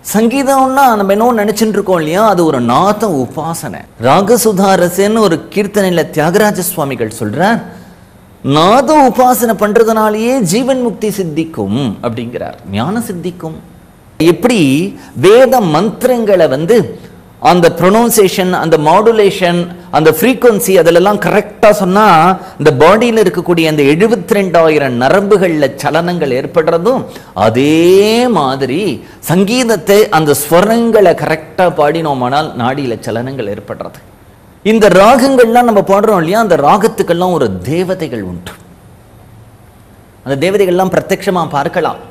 சங்கீதம்னா நம்ம என்ன நினைச்சுட்டு இருக்கோம் இல்லையா அது ஒரு நாத உபாசனை ராகசுதாரசன்னு ஒரு கீர்த்தனையில தியாகராஜ சுவாமிகள் சொல்றார் நாத உபாசனை பண்றதுனாலேயே ஜீவன் முக்தி சித்திக்கும் அப்படிங்கிறார் ஞான சித்திக்கும் எப்படி வேத மந்திரங்களை வந்து அந்த ப்ரொனவுன்சேஷன் அந்த மாடுலேஷன் அந்த ஃப்ரீக்வன்சி அதிலெல்லாம் கரெக்டாக சொன்னால் இந்த பாடியில் இருக்கக்கூடிய அந்த எழுபத்தி ரெண்டாயிரம் நரம்புகளில் சலனங்கள் ஏற்படுறதும் அதே மாதிரி சங்கீதத்தை அந்த ஸ்வரங்களை கரெக்டாக பாடினோமானால் நாடியில் சலனங்கள் ஏற்படுறது இந்த ராகங்கள்லாம் நம்ம பாடுறோம் இல்லையா அந்த ராகத்துக்கெல்லாம் ஒரு தேவதைகள் உண்டு அந்த தேவதைகள்லாம் பிரத்யட்சமாக பார்க்கலாம்